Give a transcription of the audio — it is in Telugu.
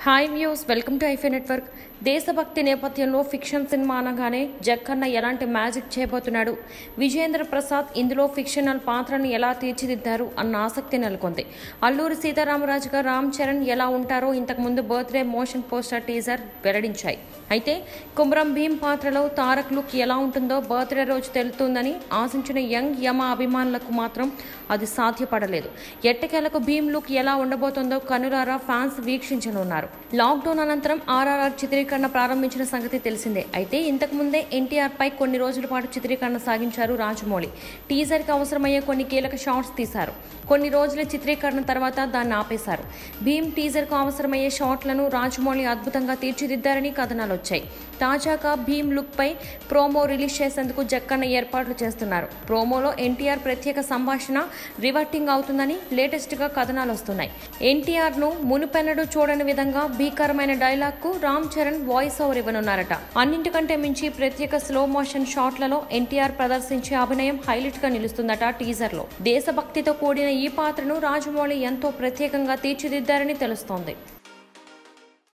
హాయ్ వ్యూస్ వెల్కమ్ టు ఐఫే నెట్వర్క్ దేశభక్తి నేపథ్యంలో ఫిక్షన్ సినిమా అనగానే జక్కన్న ఎలాంటి మ్యాజిక్ చేయబోతున్నాడు విజేంద్ర ప్రసాద్ ఇందులో ఫిక్షనల్ పాత్రను ఎలా తీర్చిదిద్దారు అన్న ఆసక్తి నెలకొంది అల్లూరి సీతారామరాజుగా రామ్ చరణ్ ఎలా ఉంటారో ఇంతకుముందు బర్త్డే మోషన్ పోస్టర్ టీజర్ వెల్లడించాయి అయితే కుమ్రం భీమ్ పాత్రలో తారక్ లుక్ ఎలా ఉంటుందో బర్త్డే రోజు తెలుస్తుందని ఆశించిన యంగ్ యమ అభిమానులకు మాత్రం అది సాధ్యపడలేదు ఎట్టకేలకు భీమ్ లుక్ ఎలా ఉండబోతుందో కనులారా ఫ్యాన్స్ వీక్షించనున్నారు లాక్డౌన్ అనంతరం ఆర్ఆర్ఆర్ చిత్రీకరణ ప్రారంభించిన సంగతి తెలిసిందే అయితే ఇంతకు ముందే ఎన్టీఆర్ పై కొన్ని రోజుల పాటు చిత్రీకరణ సాగించారు రాజమౌళి టీజర్ కి అవసరమయ్యే కొన్ని కీలక షాట్స్ తీశారు కొన్ని రోజుల చిత్రీకరణ తర్వాత దాన్ని ఆపేశారు భీమ్ టీజర్ కు అవసరమయ్యే షాట్లను రాజమౌళి అద్భుతంగా తీర్చిదిద్దారని కథనాలు వచ్చాయి తాజాగా భీమ్ లుక్ పై ప్రోమో రిలీజ్ చేసేందుకు జక్కన్న ఏర్పాట్లు చేస్తున్నారు ప్రోమోలో ఎన్టీఆర్ ప్రత్యేక సంభాషణ రివర్టింగ్ అవుతుందని లేటెస్ట్ గా కథనాలు వస్తున్నాయి ఎన్టీఆర్ ను మునుపెన్నడూ చూడని విధంగా భీకరమైన డైలాగ్ కు రామ్ చరణ్ వాయిస్ ఓవర్ ఇవ్వనున్నారట అన్నింటికంటే మించి ప్రత్యేక స్లో మోషన్ షాట్లలో ఎన్టీఆర్ ప్రదర్శించే అభినయం హైలైట్ గా నిలుస్తుందట టీజర్ లో దేశభక్తితో కూడిన ఈ పాత్రను రాజమౌళి ఎంతో ప్రత్యేకంగా తీర్చిదిద్దారని తెలుస్తోంది